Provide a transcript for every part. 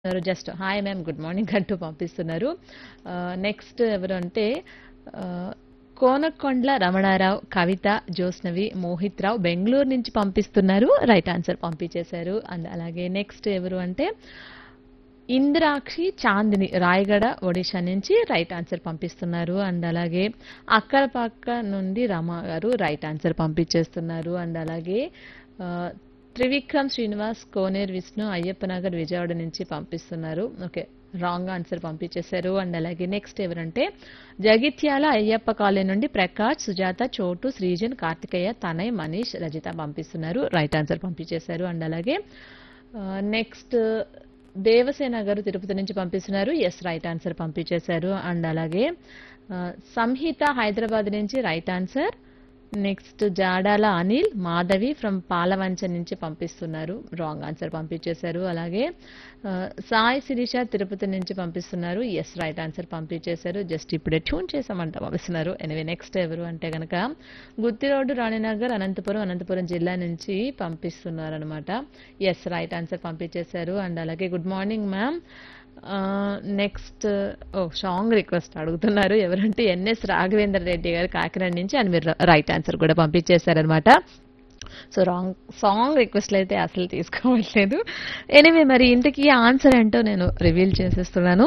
just hi ma'am good morning అంటూ పంపిస్తున్నారు next ఎవరు అంటే ఆ, కోనకొండ్ల రమణారావు కవిత జోస్నవి మోహిత్ రావు బెంగళూరు నుంచి పంపిస్తున్నారు రైట్ ఆన్సర్ పంపించేశారు అండ్ అలాగే నెక్స్ట్ ఎవరు అంటే ఇంద్రాక్షి చాందిని రాయగడ ఒడిషా నుంచి రైట్ ఆన్సర్ పంపిస్తున్నారు అండ్ అలాగే అక్కరపక్క నుండి రమ గారు రైట్ ఆన్సర్ పంపించేస్తున్నారు అండ్ అలాగే ఆ, త్రివిక్రమ్ శ్రీనివాస్ కోనేర్ విష్ణు అయ్యప్పనగర్ విజయవాడ నుంచి పంపిస్తున్నారు ఓకే రాంగ్ ఆన్సర్ పంపించేశారు అండ్ అలాగే నెక్స్ట్ ఎవరంటే జగిత్యాల అయ్యప్ప కాలనీ నుండి ప్రకాష్ సుజాత చోటు శ్రీజన్ కార్తికేయ తనయ్ మనీష్ రజిత పంపిస్తున్నారు రైట్ ఆన్సర్ పంపించేశారు అండ్ అలాగే నెక్స్ట్ దేవసేన గారు తిరుపతి నుంచి పంపిస్తున్నారు ఎస్ రైట్ ఆన్సర్ పంపించేశారు అండ్ అలాగే ఆ, సంహిత హైదరాబాద్ నుంచి right answer next Jadala Anil Madhavi from Palvancha నుంచి పంపిస్తున్నారు రాంగ్ ఆన్సర్ పంపించేశారు అలాగే ఆ, సాయి శిరీష తిరుపతి నుంచి పంపిస్తున్నారు ఎస్ రైట్ ఆన్సర్ పంపించేశారు జస్ట్ ఇప్పుడే ట్యూన్ చేసామంట పంపిస్తున్నారు ఎనివే నెక్స్ట్ ఎవరు అంటే కనుక గుత్తిరోడ్డు రాణినగర్ అనంతపురం అనంతపురం జిల్లా నుంచి పంపిస్తున్నారు అనమాట ఎస్ రైట్ ఆన్సర్ పంపించేశారు అండ్ అలాగే గుడ్ మార్నింగ్ మ్యామ్ నెక్స్ట్ ఓ సాంగ్ రిక్వెస్ట్ అడుగుతున్నారు ఎవరంటే ఎన్ఎస్ రాఘవేంద్ర రెడ్డి గారు కాకినాడ నుంచి అండ్ మీరు రైట్ ఆన్సర్ కూడా పంపించేశారనమాట సో రాంగ్ సాంగ్ రిక్వెస్ట్లు అయితే అసలు తీసుకోవట్లేదు ఎనివే మరి ఇంతకీ ఆన్సర్ ఏంటో నేను రివీల్ చేసేస్తున్నాను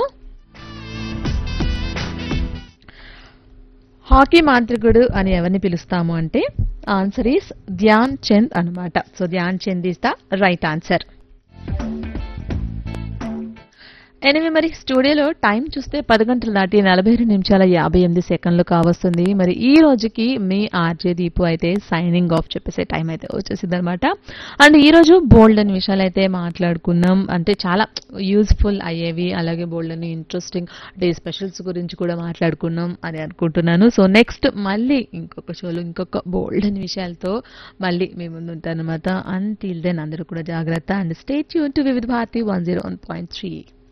హాకీ మాంత్రికుడు అని ఎవరిని పిలుస్తాము అంటే ఆన్సర్ ఈస్ ధ్యాన్ చంద్ అనమాట so Dhyan Chand is the right answer ఎనిమిది మరి స్టూడియోలో టైం చూస్తే పది గంటలు దాటి నలభై రెండు నిమిషాల యాభై ఎనిమిది సెకండ్లు కావస్తుంది మరి ఈ రోజుకి మీ ఆర్జే దీపు అయితే సైనింగ్ ఆఫ్ చెప్పేసే టైం అయితే వచ్చేసింది అనమాట అండ్ ఈ రోజు బోల్డ్ అని విషయాలు అయితే మాట్లాడుకున్నాం అంటే చాలా యూజ్ఫుల్ అయ్యేవి అలాగే బోల్డ్ అని ఇంట్రెస్టింగ్ డే స్పెషల్స్ గురించి కూడా మాట్లాడుకున్నాం అని అనుకుంటున్నాను సో నెక్స్ట్ మళ్ళీ ఇంకొక షోలో ఇంకొక బోల్డ్ అని విషయాలతో మళ్ళీ మీ ముందు ఉంటానమాట అంటిల్ దెన్ అందరూ కూడా జాగ్రత్త అండ్ స్టేట్ యూన్ to Vividh Bharati one zero one point three